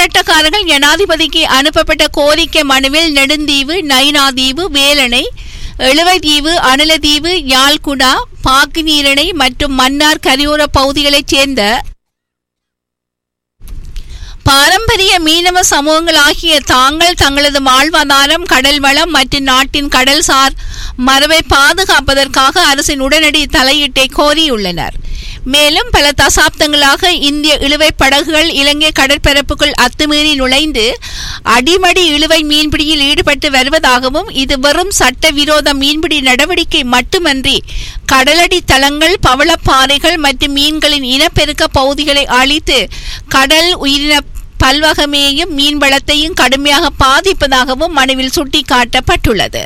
போராட்டக்காரர்கள் ஜனாதிபதிக்கு அனுப்பப்பட்ட கோரிக்கை மனுவில் நெடுந்தீவு நைனாதீவு வேலணை எழுவைதீவு அனலதீவு யாழ்குடா பாக்குநீரணை மற்றும் மன்னார் கரையோர பகுதிகளைச் சேர்ந்த பாரம்பரிய மீனவ சமூகங்கள் ஆகிய தாங்கள் தங்களது வாழ்வாதாரம் கடல் வளம் மற்றும் நாட்டின் கடல்சார் மரபை பாதுகாப்பதற்காக அரசின் உடனடி தலையீட்டை கோரியுள்ளனர் மேலும் பல தசாப்தங்களாக இந்திய இழுவை படகுகள் இலங்கை கடற்பரப்புக்குள் அத்துமீறி நுழைந்து அடிமடி இழுவை மீன்பிடியில் ஈடுபட்டு வருவதாகவும் இது வெறும் சட்டவிரோத மீன்பிடி நடவடிக்கை மட்டுமன்றி கடலடி தளங்கள் பவளப்பாறைகள் மற்றும் மீன்களின் இனப்பெருக்க பகுதிகளை அழித்து கடல் உயிரின பல்வகமையையும் மீன் வளத்தையும் கடுமையாக பாதிப்பதாகவும் மனுவில் சுட்டிக்காட்டப்பட்டுள்ளது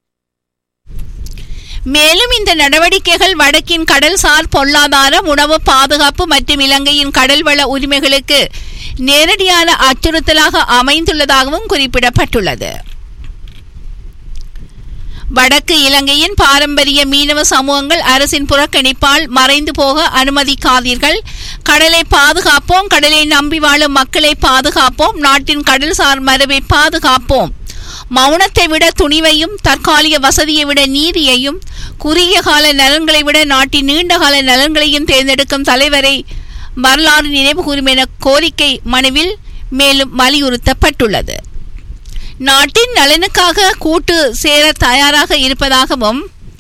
மேலும் இந்த நடவடிக்கைகள் வடக்கின் கடல்சார் பொருளாதாரம் உணவு பாதுகாப்பு மற்றும் இலங்கையின் கடல்வள உரிமைகளுக்கு நேரடியான அச்சுறுத்தலாக அமைந்துள்ளதாகவும் குறிப்பிடப்பட்டுள்ளது வடக்கு இலங்கையின் பாரம்பரிய மீனவ சமூகங்கள் அரசின் புறக்கணிப்பால் மறைந்து போக அனுமதிக்காதீர்கள் கடலை பாதுகாப்போம் கடலை நம்பி வாழும் மக்களை பாதுகாப்போம் நாட்டின் கடல்சார் மரபை பாதுகாப்போம் மௌனத்தை விட துணிவையும் தற்காலிக வசதியை விட நீதியையும் குறுகிய கால நலன்களை விட நாட்டின் நீண்ட கால நலன்களையும் தேர்ந்தெடுக்கும் தலைவரை வரலாறு நினைவு கூறும் என கோரிக்கை மனுவில் மேலும் வலியுறுத்தப்பட்டுள்ளது நாட்டின் நலனுக்காக கூட்டு சேர தயாராக இருப்பதாகவும்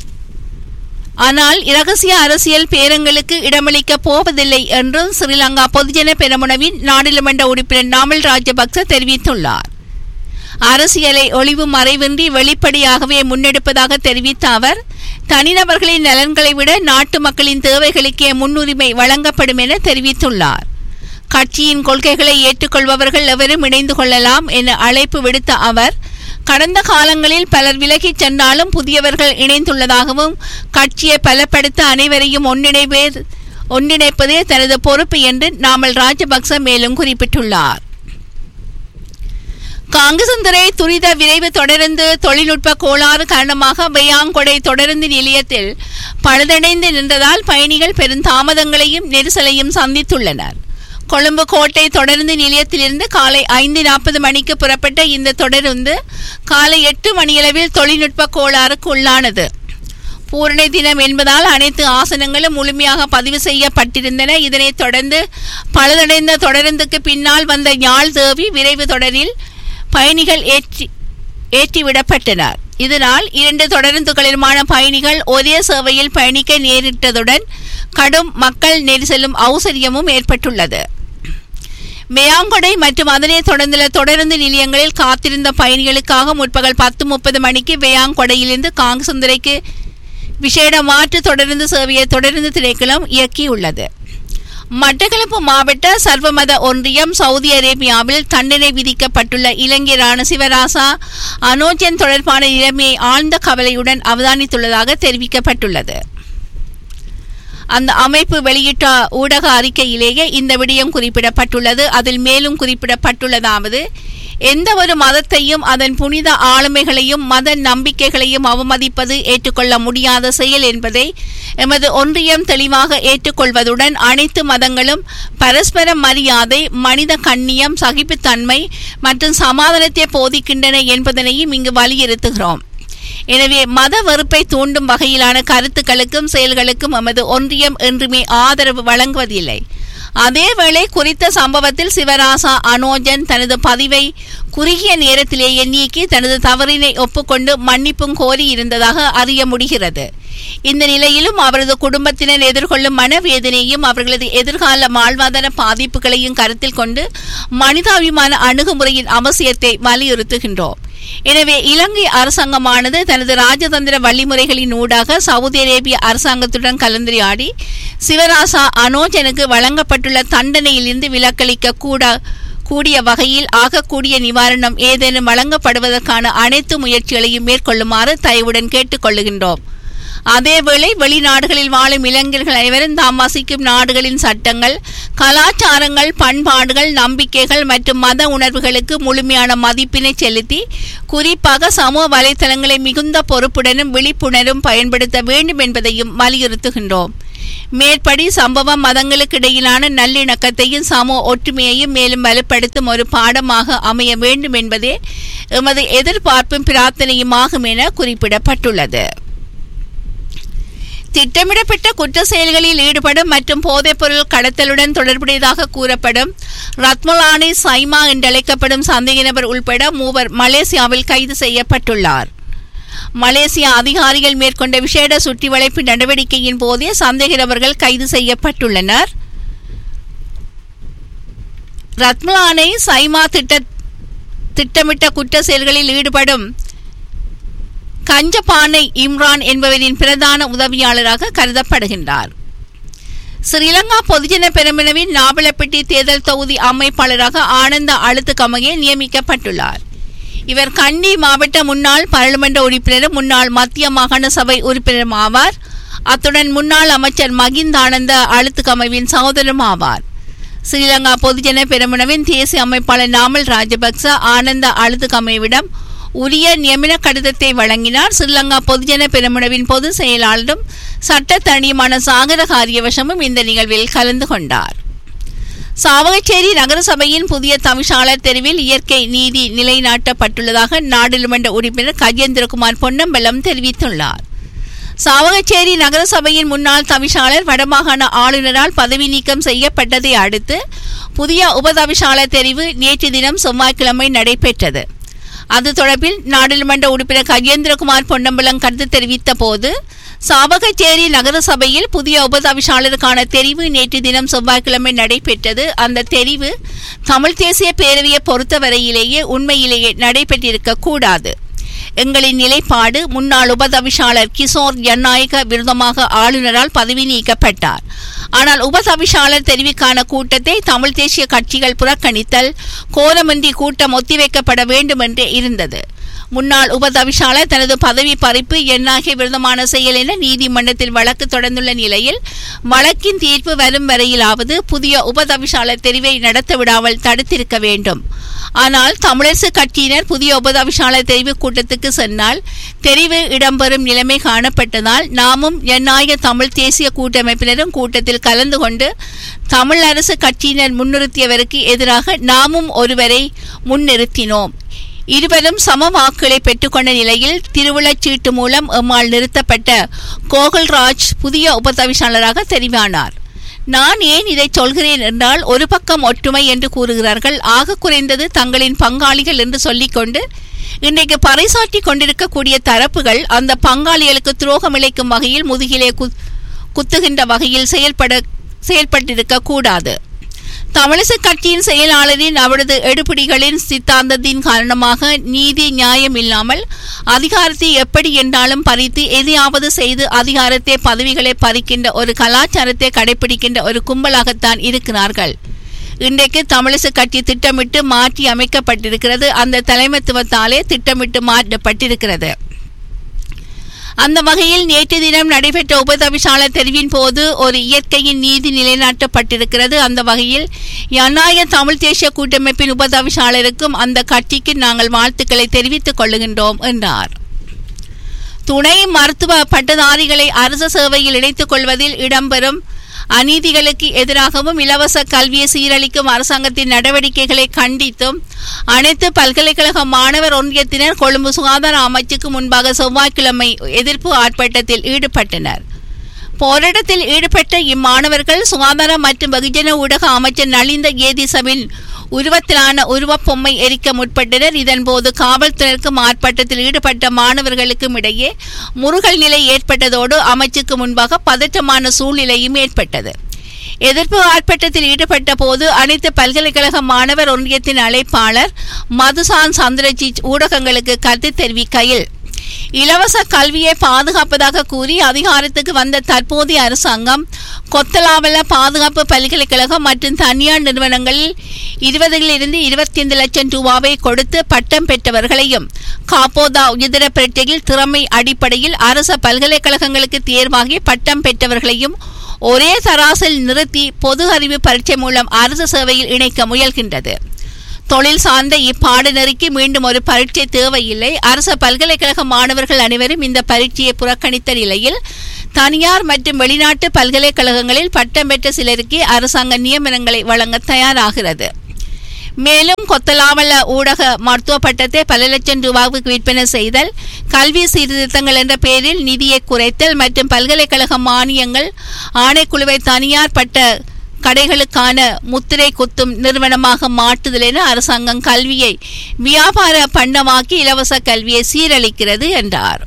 ஆனால் இரகசிய அரசியல் பேரங்களுக்கு இடமளிக்கப் போவதில்லை என்றும் ஸ்ரீலங்கா பொதுஜன பெரமுனவின் நாடாளுமன்ற உறுப்பினர் நாமல் ராஜபக்ச தெரிவித்துள்ளார் அரசியலை ஒளிவு மறைவின்றி வெளிப்படையாகவே முன்னெடுப்பதாக தெரிவித்த அவர் தனிநபர்களின் நலன்களை விட நாட்டு மக்களின் தேவைகளுக்கே முன்னுரிமை வழங்கப்படும் என தெரிவித்துள்ளார் கட்சியின் கொள்கைகளை ஏற்றுக்கொள்பவர்கள் எவரும் இணைந்து கொள்ளலாம் என அழைப்பு விடுத்த அவர் கடந்த காலங்களில் பலர் விலகிச் சென்றாலும் புதியவர்கள் இணைந்துள்ளதாகவும் கட்சியை பலப்படுத்த அனைவரையும் ஒன்றிணைவே ஒன்றிணைப்பதே தனது பொறுப்பு என்று நாமல் ராஜபக்ச மேலும் குறிப்பிட்டுள்ளார் காங்கிரசுந்தரை துரித விரைவு தொடர்ந்து தொழில்நுட்ப கோளாறு காரணமாக பையாங்கொடை தொடருந்து நிலையத்தில் பழுதடைந்து நின்றதால் பயணிகள் பெரும் தாமதங்களையும் நெரிசலையும் சந்தித்துள்ளனர் கொழும்பு கோட்டை தொடருந்து நிலையத்திலிருந்து காலை ஐந்து நாற்பது மணிக்கு புறப்பட்ட இந்த தொடருந்து காலை எட்டு மணியளவில் தொழில்நுட்ப கோளாறுக்கு உள்ளானது பூரணை தினம் என்பதால் அனைத்து ஆசனங்களும் முழுமையாக பதிவு செய்யப்பட்டிருந்தன இதனைத் தொடர்ந்து பழுதடைந்த தொடருந்துக்கு பின்னால் வந்த யாழ் தேவி விரைவு தொடரில் பயணிகள் ஏற்றி ஏற்றிவிடப்பட்டனர் இதனால் இரண்டு தொடருந்துகளிலுமான பயணிகள் ஒரே சேவையில் பயணிக்க நேரிட்டதுடன் கடும் மக்கள் நெரிசலும் அவசரியமும் ஏற்பட்டுள்ளது மேயாங்கொடை மற்றும் அதனைத் தொடர்ந்துள்ள தொடருந்து நிலையங்களில் காத்திருந்த பயணிகளுக்காக முற்பகல் பத்து முப்பது மணிக்கு வேயாங்கொடையிலிருந்து காங்கசுந்தரைக்கு விசேட மாற்று தொடருந்து சேவையை தொடர்ந்து திணைக்களம் இயக்கியுள்ளது மட்டக்களப்பு மாவட்ட சர்வமத ஒன்றியம் சவுதி அரேபியாவில் தண்டனை விதிக்கப்பட்டுள்ள இலங்கையரான சிவராசா அனோஜன் தொடர்பான நிலைமையை ஆழ்ந்த கவலையுடன் அவதானித்துள்ளதாக தெரிவிக்கப்பட்டுள்ளது அந்த அமைப்பு வெளியிட்ட ஊடக அறிக்கையிலேயே இந்த விடயம் குறிப்பிடப்பட்டுள்ளது அதில் மேலும் குறிப்பிடப்பட்டுள்ளதாவது எந்த ஒரு மதத்தையும் அதன் புனித ஆளுமைகளையும் மத நம்பிக்கைகளையும் அவமதிப்பது ஏற்றுக்கொள்ள முடியாத செயல் என்பதை எமது ஒன்றியம் தெளிவாக ஏற்றுக்கொள்வதுடன் அனைத்து மதங்களும் பரஸ்பர மரியாதை மனித கண்ணியம் சகிப்புத்தன்மை மற்றும் சமாதானத்தை போதிக்கின்றன என்பதனையும் இங்கு வலியுறுத்துகிறோம் எனவே மத வெறுப்பை தூண்டும் வகையிலான கருத்துக்களுக்கும் செயல்களுக்கும் எமது ஒன்றியம் என்றுமே ஆதரவு வழங்குவதில்லை அதேவேளை குறித்த சம்பவத்தில் சிவராசா அனோஜன் தனது பதிவை குறுகிய நேரத்திலேயே நீக்கி தனது தவறினை ஒப்புக்கொண்டு மன்னிப்பும் கோரி இருந்ததாக அறிய முடிகிறது இந்த நிலையிலும் அவரது குடும்பத்தினர் எதிர்கொள்ளும் மனவேதனையும் அவர்களது எதிர்கால வாழ்வாதார பாதிப்புகளையும் கருத்தில் கொண்டு மனிதாபிமான அணுகுமுறையின் அவசியத்தை வலியுறுத்துகின்றோம் எனவே இலங்கை அரசாங்கமானது தனது ராஜதந்திர வழிமுறைகளின் ஊடாக சவுதி அரேபிய அரசாங்கத்துடன் கலந்துரையாடி சிவராசா அனோஜனுக்கு வழங்கப்பட்டுள்ள தண்டனையிலிருந்து விலக்களிக்க கூட கூடிய வகையில் ஆகக்கூடிய நிவாரணம் ஏதேனும் வழங்கப்படுவதற்கான அனைத்து முயற்சிகளையும் மேற்கொள்ளுமாறு தயவுடன் கேட்டுக்கொள்ளுகின்றோம் அதேவேளை வெளிநாடுகளில் வாழும் இளைஞர்கள் அனைவரும் தாம் வசிக்கும் நாடுகளின் சட்டங்கள் கலாச்சாரங்கள் பண்பாடுகள் நம்பிக்கைகள் மற்றும் மத உணர்வுகளுக்கு முழுமையான மதிப்பினை செலுத்தி குறிப்பாக சமூக வலைத்தளங்களை மிகுந்த பொறுப்புடனும் விழிப்புணர்வும் பயன்படுத்த வேண்டும் என்பதையும் வலியுறுத்துகின்றோம் மேற்படி சம்பவம் மதங்களுக்கு இடையிலான நல்லிணக்கத்தையும் சமூக ஒற்றுமையையும் மேலும் வலுப்படுத்தும் ஒரு பாடமாக அமைய வேண்டும் என்பதே எமது எதிர்பார்ப்பும் பிரார்த்தனையுமாகும் என குறிப்பிடப்பட்டுள்ளது திட்டமிடப்பட்ட குற்ற செயல்களில் ஈடுபடும் மற்றும் போதைப்பொருள் கடத்தலுடன் தொடர்புடையதாக கூறப்படும் ரத்மலானி சைமா என்றழைக்கப்படும் சந்தேக நபர் உள்பட மூவர் மலேசியாவில் கைது செய்யப்பட்டுள்ளார் மலேசிய அதிகாரிகள் மேற்கொண்ட விசேட சுற்றி வளைப்பு நடவடிக்கையின் போதே சந்தேக நபர்கள் கைது செய்யப்பட்டுள்ளனர் ரத்மலானை சைமா திட்ட திட்டமிட்ட குற்ற செயல்களில் ஈடுபடும் கஞ்சபானை இம்ரான் என்பவரின் பிரதான உதவியாளராக கருதப்படுகின்றார் ஸ்ரீலங்கா பொதுஜன பெருமினவின் நாவலப்பட்டி தேர்தல் தொகுதி அமைப்பாளராக ஆனந்த அழுத்துக்கமையே நியமிக்கப்பட்டுள்ளார் இவர் கண்டி மாவட்ட முன்னாள் பாராளுமன்ற உறுப்பினரும் முன்னாள் மத்திய மாகாண சபை உறுப்பினரும் ஆவார் அத்துடன் முன்னாள் அமைச்சர் மகிந்தானந்த அழுத்துக்கமைவின் சகோதரரும் ஆவார் ஸ்ரீலங்கா பொதுஜன பெருமனவின் தேசிய அமைப்பாளர் நாமல் ராஜபக்ச ஆனந்த அழுத்துக்கமைவிடம் உரிய நியமன கடிதத்தை வழங்கினார் ஸ்ரீலங்கா பொதுஜன பெருமுனவின் பொதுச் செயலாளரும் சட்ட தனியுமான சாகர காரியவசமும் இந்த நிகழ்வில் கலந்து கொண்டார் சாவகச்சேரி நகரசபையின் புதிய தவிசாளர் தெருவில் இயற்கை நீதி நிலைநாட்டப்பட்டுள்ளதாக நாடாளுமன்ற உறுப்பினர் கஜேந்திரகுமார் பொன்னம்பலம் தெரிவித்துள்ளார் சாவகச்சேரி நகரசபையின் முன்னாள் தவிசாளர் வடமாகாண ஆளுநரால் பதவி நீக்கம் செய்யப்பட்டதை அடுத்து புதிய உபதவிசாளர் தெரிவு நேற்று தினம் செவ்வாய்க்கிழமை நடைபெற்றது அது தொடர்பில் நாடாளுமன்ற உறுப்பினர் கஜேந்திரகுமார் பொன்னம்பலம் கருத்து தெரிவித்த போது சாவகச்சேரி நகரசபையில் புதிய உபதவிசாளருக்கான தெரிவு நேற்று தினம் செவ்வாய்க்கிழமை நடைபெற்றது அந்த தெரிவு தமிழ் தேசிய பேரவையை பொறுத்தவரையிலேயே உண்மையிலேயே நடைபெற்றிருக்க கூடாது எங்களின் நிலைப்பாடு முன்னாள் உபதவிசாளர் கிஷோர் ஜனநாயக விருதமாக ஆளுநரால் பதவி நீக்கப்பட்டார் ஆனால் உபதவிசாளர் தெரிவிக்கான கூட்டத்தை தமிழ் தேசிய கட்சிகள் புறக்கணித்தல் கோரமின்றி கூட்டம் ஒத்திவைக்கப்பட வேண்டும் என்றே இருந்தது முன்னாள் உபதவிசாளர் தனது பதவி பறிப்பு எண்ணாகிய விருதமான செயல் என நீதிமன்றத்தில் வழக்கு தொடர்ந்துள்ள நிலையில் வழக்கின் தீர்ப்பு வரும் வரையிலாவது புதிய உபதவிசாளர் தெரிவை நடத்த விடாமல் தடுத்திருக்க வேண்டும் ஆனால் தமிழரசு கட்சியினர் புதிய உபதவிசாளர் தெரிவு கூட்டத்துக்கு சென்றால் தெரிவு இடம்பெறும் நிலைமை காணப்பட்டதால் நாமும் ஜனநாயக தமிழ் தேசிய கூட்டமைப்பினரும் கூட்டத்தில் கலந்து கொண்டு தமிழ் அரசு கட்சியினர் முன்னிறுத்தியவருக்கு எதிராக நாமும் ஒருவரை முன்னிறுத்தினோம் இருவரும் சம வாக்குகளை பெற்றுக்கொண்ட நிலையில் திருவிழச்சீட்டு மூலம் எம்மால் நிறுத்தப்பட்ட கோகுல்ராஜ் புதிய உபதவிசாளராக தெரிவானார் நான் ஏன் இதை சொல்கிறேன் என்றால் ஒரு பக்கம் ஒற்றுமை என்று கூறுகிறார்கள் ஆக குறைந்தது தங்களின் பங்காளிகள் என்று சொல்லிக்கொண்டு இன்றைக்கு பறைசாற்றி கொண்டிருக்கக்கூடிய தரப்புகள் அந்த பங்காளிகளுக்கு துரோகம் இழைக்கும் வகையில் முதுகிலே குத்துகின்ற வகையில் செயல்பட செயல்பட்டிருக்க கூடாது தமிழிசை கட்சியின் செயலாளரின் அவரது எடுபிடிகளின் சித்தாந்தத்தின் காரணமாக நீதி நியாயம் இல்லாமல் அதிகாரத்தை எப்படி என்றாலும் பறித்து எதையாவது செய்து அதிகாரத்தை பதவிகளை பறிக்கின்ற ஒரு கலாச்சாரத்தை கடைபிடிக்கின்ற ஒரு கும்பலாகத்தான் இருக்கிறார்கள் இன்றைக்கு தமிழிசை கட்சி திட்டமிட்டு மாற்றி அமைக்கப்பட்டிருக்கிறது அந்த தலைமைத்துவத்தாலே திட்டமிட்டு மாற்றப்பட்டிருக்கிறது அந்த வகையில் நேற்று தினம் நடைபெற்ற உபதவிசாளர் தெரிவின் போது ஒரு இயற்கையின் நீதி நிலைநாட்டப்பட்டிருக்கிறது அந்த வகையில் ஜனநாயக தமிழ் தேசிய கூட்டமைப்பின் உபதவிசாளருக்கும் அந்த கட்சிக்கு நாங்கள் வாழ்த்துக்களை தெரிவித்துக் கொள்ளுகின்றோம் என்றார் துணை மருத்துவ பட்டதாரிகளை அரசு சேவையில் இணைத்துக் கொள்வதில் இடம்பெறும் அநீதிகளுக்கு எதிராகவும் இலவச கல்வியை சீரழிக்கும் அரசாங்கத்தின் நடவடிக்கைகளை கண்டித்தும் அனைத்து பல்கலைக்கழக மாணவர் ஒன்றியத்தினர் கொழும்பு சுகாதார அமைச்சுக்கு முன்பாக செவ்வாய்க்கிழமை எதிர்ப்பு ஆர்ப்பாட்டத்தில் ஈடுபட்டனர் போராட்டத்தில் ஈடுபட்ட இம்மாணவர்கள் சுகாதார மற்றும் வெகுஜன ஊடக அமைச்சர் நலிந்த ஏதிசவின் உருவத்திலான உருவப்பொம்மை எரிக்க முற்பட்டனர் இதன்போது காவல்துறைக்கும் ஆர்ப்பாட்டத்தில் ஈடுபட்ட மாணவர்களுக்கும் இடையே முருகல் நிலை ஏற்பட்டதோடு அமைச்சுக்கு முன்பாக பதற்றமான சூழ்நிலையும் ஏற்பட்டது எதிர்ப்பு ஆர்ப்பாட்டத்தில் ஈடுபட்ட போது அனைத்து பல்கலைக்கழக மாணவர் ஒன்றியத்தின் அழைப்பாளர் மதுசான் சந்திரஜித் ஊடகங்களுக்கு கருத்து தெரிவிக்கையில் இலவச கல்வியை பாதுகாப்பதாக கூறி அதிகாரத்துக்கு வந்த தற்போதைய அரசாங்கம் கொத்தலாவல பாதுகாப்பு பல்கலைக்கழகம் மற்றும் தனியார் நிறுவனங்களில் இருபதிலிருந்து இருபத்தி ஐந்து லட்சம் ரூபாவை கொடுத்து பட்டம் பெற்றவர்களையும் காப்போதா உயர்தர பரீட்சையில் திறமை அடிப்படையில் அரச பல்கலைக்கழகங்களுக்கு தேர்வாகி பட்டம் பெற்றவர்களையும் ஒரே தராசில் நிறுத்தி பொது அறிவு பரீட்சை மூலம் அரசு சேவையில் இணைக்க முயல்கின்றது தொழில் சார்ந்த இப்பாடநெறிக்கு மீண்டும் ஒரு பரீட்சை தேவையில்லை அரச பல்கலைக்கழக மாணவர்கள் அனைவரும் இந்த பரீட்சையை புறக்கணித்த நிலையில் தனியார் மற்றும் வெளிநாட்டு பல்கலைக்கழகங்களில் பட்டம் பெற்ற சிலருக்கு அரசாங்க நியமனங்களை வழங்க தயாராகிறது மேலும் கொத்தலாமல ஊடக மருத்துவ பட்டத்தை பல லட்சம் ரூபாவுக்கு விற்பனை செய்தல் கல்வி சீர்திருத்தங்கள் என்ற பெயரில் நிதியை குறைத்தல் மற்றும் பல்கலைக்கழக மானியங்கள் ஆணைக்குழுவை தனியார் பட்ட கடைகளுக்கான முத்திரை குத்தும் நிறுவனமாக மாற்றுதல் என அரசாங்கம் கல்வியை வியாபார பண்டமாக்கி இலவச கல்வியை சீரழிக்கிறது என்றார்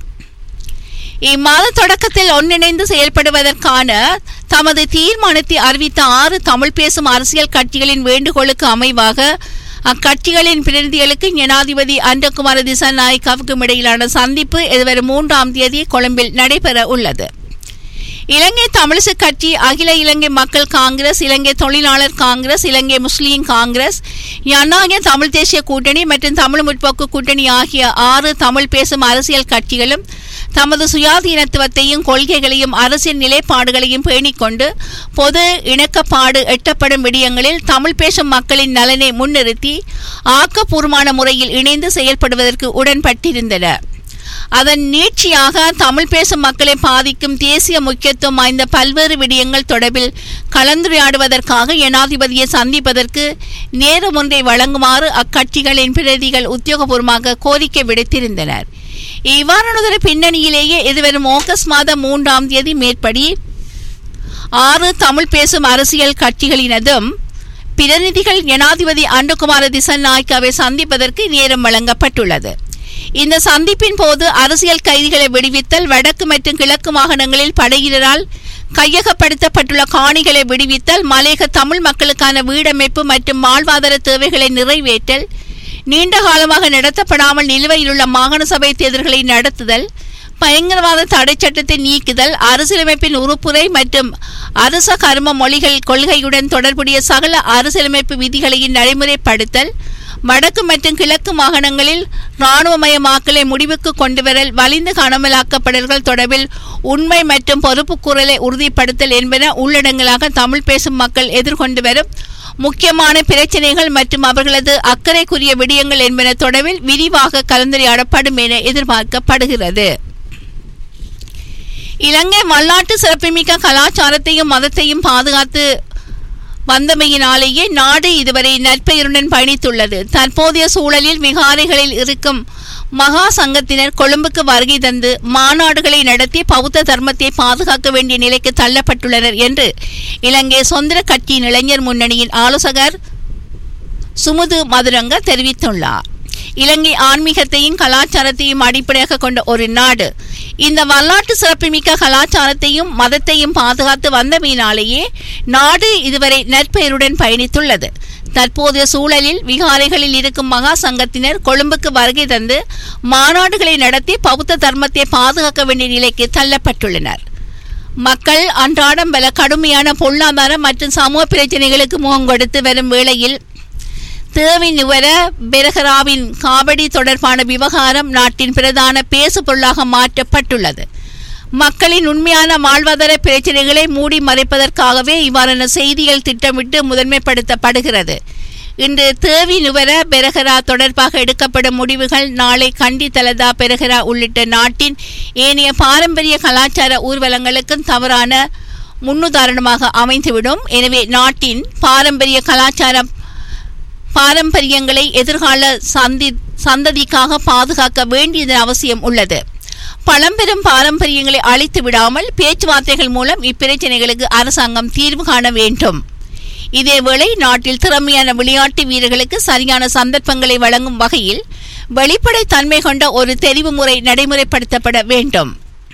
இம்மாத தொடக்கத்தில் ஒன்றிணைந்து செயல்படுவதற்கான தமது தீர்மானத்தை அறிவித்த ஆறு தமிழ் பேசும் அரசியல் கட்சிகளின் வேண்டுகோளுக்கு அமைவாக அக்கட்சிகளின் பிரதிநிதிகளுக்கு ஜனாதிபதி அன்றகுமார திசாநாயக்காவுக்கும் இடையிலான சந்திப்பு எதிர்வரும் மூன்றாம் தேதி கொழும்பில் நடைபெற உள்ளது இலங்கை தமிழிசு கட்சி அகில இலங்கை மக்கள் காங்கிரஸ் இலங்கை தொழிலாளர் காங்கிரஸ் இலங்கை முஸ்லீம் காங்கிரஸ் ஜனநாயக தமிழ் தேசிய கூட்டணி மற்றும் தமிழ் முற்போக்கு கூட்டணி ஆகிய ஆறு தமிழ் பேசும் அரசியல் கட்சிகளும் தமது சுயாதீனத்துவத்தையும் கொள்கைகளையும் அரசியல் நிலைப்பாடுகளையும் பேணிக்கொண்டு பொது இணக்கப்பாடு எட்டப்படும் விடயங்களில் தமிழ் பேசும் மக்களின் நலனை முன்னிறுத்தி ஆக்கப்பூர்வமான முறையில் இணைந்து செயல்படுவதற்கு உடன்பட்டிருந்தன அதன் நீட்சியாக தமிழ் பேசும் மக்களை பாதிக்கும் தேசிய முக்கியத்துவம் வாய்ந்த பல்வேறு விடயங்கள் தொடர்பில் கலந்துரையாடுவதற்காக ஜனாதிபதியை சந்திப்பதற்கு நேரம் ஒன்றை வழங்குமாறு அக்கட்சிகளின் பிரதிகள் உத்தியோகபூர்வமாக கோரிக்கை விடுத்திருந்தனர் இவ்வாறானதொரு பின்னணியிலேயே எதிர்வரும் ஆகஸ்ட் மாதம் மூன்றாம் தேதி மேற்படி ஆறு தமிழ் பேசும் அரசியல் கட்சிகளினதும் பிரதிநிதிகள் ஜனாதிபதி அண்டுகுமார திசநாய்க்காவை சந்திப்பதற்கு நேரம் வழங்கப்பட்டுள்ளது இந்த சந்திப்பின் போது அரசியல் கைதிகளை விடுவித்தல் வடக்கு மற்றும் கிழக்கு மாகாணங்களில் படையினரால் கையகப்படுத்தப்பட்டுள்ள காணிகளை விடுவித்தல் மலையக தமிழ் மக்களுக்கான வீடமைப்பு மற்றும் வாழ்வாதார தேவைகளை நிறைவேற்றல் நீண்ட காலமாக நடத்தப்படாமல் நிலுவையில் உள்ள மாகாண சபை தேர்தல்களை நடத்துதல் பயங்கரவாத தடை சட்டத்தை நீக்குதல் அரசியலமைப்பின் உறுப்புரை மற்றும் அரச கர்ம மொழிகள் கொள்கையுடன் தொடர்புடைய சகல அரசியலமைப்பு விதிகளையும் நடைமுறைப்படுத்தல் வடக்கு மற்றும் கிழக்கு மாகாணங்களில் இராணுவமயமாக்கலை முடிவுக்கு கொண்டுவரல் வலிந்து காணாமலாக்கப்படல்கள் தொடர்பில் உண்மை மற்றும் பொறுப்புக்கூறலை உறுதிப்படுத்தல் என்பன உள்ளடங்களாக தமிழ் பேசும் மக்கள் எதிர்கொண்டு வரும் முக்கியமான பிரச்சனைகள் மற்றும் அவர்களது அக்கறைக்குரிய விடயங்கள் என்பன தொடர்பில் விரிவாக கலந்துரையாடப்படும் என எதிர்பார்க்கப்படுகிறது இலங்கை வரலாற்று சிறப்புமிக்க கலாச்சாரத்தையும் மதத்தையும் பாதுகாத்து வந்தமையினாலேயே நாடு இதுவரை நற்பெயருடன் பயணித்துள்ளது தற்போதைய சூழலில் விகாரைகளில் இருக்கும் மகா சங்கத்தினர் கொழும்புக்கு வருகை தந்து மாநாடுகளை நடத்தி பௌத்த தர்மத்தை பாதுகாக்க வேண்டிய நிலைக்கு தள்ளப்பட்டுள்ளனர் என்று இலங்கை சொந்த கட்சியின் இளைஞர் முன்னணியின் ஆலோசகர் சுமுது மதுரங்க தெரிவித்துள்ளார் இலங்கை ஆன்மீகத்தையும் கலாச்சாரத்தையும் அடிப்படையாக கொண்ட ஒரு நாடு இந்த வரலாற்று சிறப்புமிக்க கலாச்சாரத்தையும் மதத்தையும் பாதுகாத்து வந்தமையினாலேயே நாடு இதுவரை நற்பெயருடன் பயணித்துள்ளது தற்போதைய சூழலில் விகாரைகளில் இருக்கும் மகா சங்கத்தினர் கொழும்புக்கு வருகை தந்து மாநாடுகளை நடத்தி பௌத்த தர்மத்தை பாதுகாக்க வேண்டிய நிலைக்கு தள்ளப்பட்டுள்ளனர் மக்கள் அன்றாடம் பல கடுமையான பொருளாதார மற்றும் சமூக பிரச்சனைகளுக்கு முகம் கொடுத்து வரும் வேளையில் தேவி நுவர பெரஹராவின் காவடி தொடர்பான விவகாரம் நாட்டின் பிரதான பேசு பொருளாக மாற்றப்பட்டுள்ளது மக்களின் உண்மையான வாழ்வாதார பிரச்சனைகளை மூடி மறைப்பதற்காகவே இவ்வாறான செய்திகள் திட்டமிட்டு முதன்மைப்படுத்தப்படுகிறது இன்று தேவி நுவர பெரஹரா தொடர்பாக எடுக்கப்படும் முடிவுகள் நாளை கண்டி தலதா பெரஹரா உள்ளிட்ட நாட்டின் ஏனைய பாரம்பரிய கலாச்சார ஊர்வலங்களுக்கும் தவறான முன்னுதாரணமாக அமைந்துவிடும் எனவே நாட்டின் பாரம்பரிய கலாச்சார பாரம்பரியங்களை எதிர்கால சந்தி சந்ததிக்காக பாதுகாக்க வேண்டியதன் அவசியம் உள்ளது பழம்பெரும் பாரம்பரியங்களை அழித்து விடாமல் பேச்சுவார்த்தைகள் மூலம் இப்பிரச்சனைகளுக்கு அரசாங்கம் தீர்வு காண வேண்டும் இதேவேளை நாட்டில் திறமையான விளையாட்டு வீரர்களுக்கு சரியான சந்தர்ப்பங்களை வழங்கும் வகையில் வெளிப்படை தன்மை கொண்ட ஒரு தெரிவு முறை நடைமுறைப்படுத்தப்பட வேண்டும்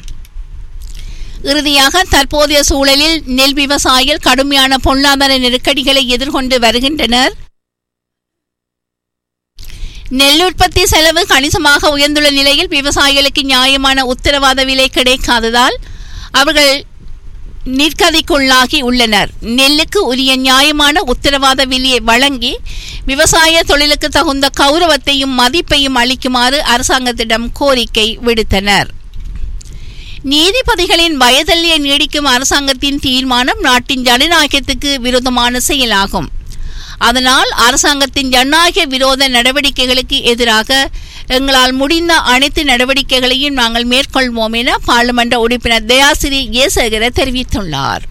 இறுதியாக தற்போதைய சூழலில் நெல் விவசாயிகள் கடுமையான பொருளாதார நெருக்கடிகளை எதிர்கொண்டு வருகின்றனர் நெல் உற்பத்தி செலவு கணிசமாக உயர்ந்துள்ள நிலையில் விவசாயிகளுக்கு நியாயமான உத்தரவாத விலை கிடைக்காததால் அவர்கள் நிற்கதிக்குள்ளாகி உள்ளனர் நெல்லுக்கு உரிய நியாயமான உத்தரவாத விலையை வழங்கி விவசாய தொழிலுக்கு தகுந்த கௌரவத்தையும் மதிப்பையும் அளிக்குமாறு அரசாங்கத்திடம் கோரிக்கை விடுத்தனர் நீதிபதிகளின் வயதல்லியை நீடிக்கும் அரசாங்கத்தின் தீர்மானம் நாட்டின் ஜனநாயகத்துக்கு விரோதமான செயலாகும் அதனால் அரசாங்கத்தின் ஜனநாயக விரோத நடவடிக்கைகளுக்கு எதிராக எங்களால் முடிந்த அனைத்து நடவடிக்கைகளையும் நாங்கள் மேற்கொள்வோம் என பாராளுமன்ற உறுப்பினர் தயாசிரி ஏசகர தெரிவித்துள்ளார்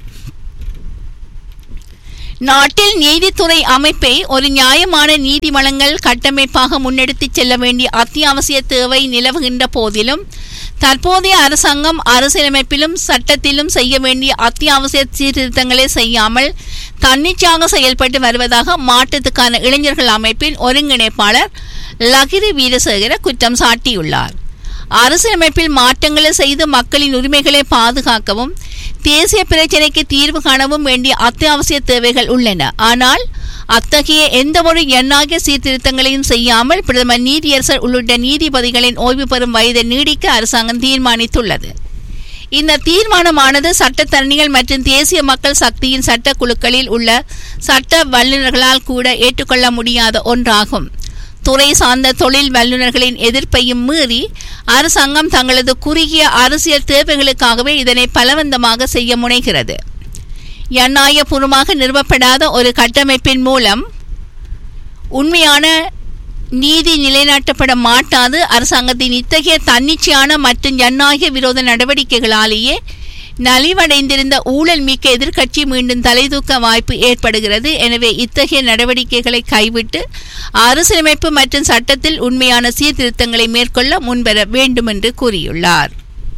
நாட்டில் நீதித்துறை அமைப்பை ஒரு நியாயமான நீதி வழங்கல் கட்டமைப்பாக முன்னெடுத்துச் செல்ல வேண்டிய அத்தியாவசிய தேவை நிலவுகின்ற போதிலும் தற்போதைய அரசாங்கம் அரசியலமைப்பிலும் சட்டத்திலும் செய்ய வேண்டிய அத்தியாவசிய சீர்திருத்தங்களை செய்யாமல் தன்னிச்சையாக செயல்பட்டு வருவதாக மாற்றத்துக்கான இளைஞர்கள் அமைப்பின் ஒருங்கிணைப்பாளர் லகிரி வீரசேகர குற்றம் சாட்டியுள்ளார் அரசியலமைப்பில் மாற்றங்களை செய்து மக்களின் உரிமைகளை பாதுகாக்கவும் தேசிய பிரச்சினைக்கு தீர்வு காணவும் வேண்டிய அத்தியாவசிய தேவைகள் உள்ளன ஆனால் அத்தகைய எந்த ஒரு எண்ணாகிய சீர்திருத்தங்களையும் செய்யாமல் பிரதமர் நீதியரசர் உள்ளிட்ட நீதிபதிகளின் ஓய்வு பெறும் வயதை நீடிக்க அரசாங்கம் தீர்மானித்துள்ளது இந்த தீர்மானமானது சட்டத்தரணிகள் மற்றும் தேசிய மக்கள் சக்தியின் சட்ட குழுக்களில் உள்ள சட்ட வல்லுநர்களால் கூட ஏற்றுக்கொள்ள முடியாத ஒன்றாகும் துறை சார்ந்த தொழில் வல்லுநர்களின் எதிர்ப்பையும் மீறி அரசாங்கம் தங்களது குறுகிய அரசியல் தேவைகளுக்காகவே இதனை பலவந்தமாக செய்ய முனைகிறது ஜனநாயகபூர்வமாக நிறுவப்படாத ஒரு கட்டமைப்பின் மூலம் உண்மையான நீதி நிலைநாட்டப்பட மாட்டாது அரசாங்கத்தின் இத்தகைய தன்னிச்சையான மற்றும் ஜனநாயக விரோத நடவடிக்கைகளாலேயே நலிவடைந்திருந்த ஊழல் மிக்க எதிர்க்கட்சி மீண்டும் தலைதூக்க வாய்ப்பு ஏற்படுகிறது எனவே இத்தகைய நடவடிக்கைகளை கைவிட்டு அரசியலமைப்பு மற்றும் சட்டத்தில் உண்மையான சீர்திருத்தங்களை மேற்கொள்ள முன்வர வேண்டும் என்று கூறியுள்ளார்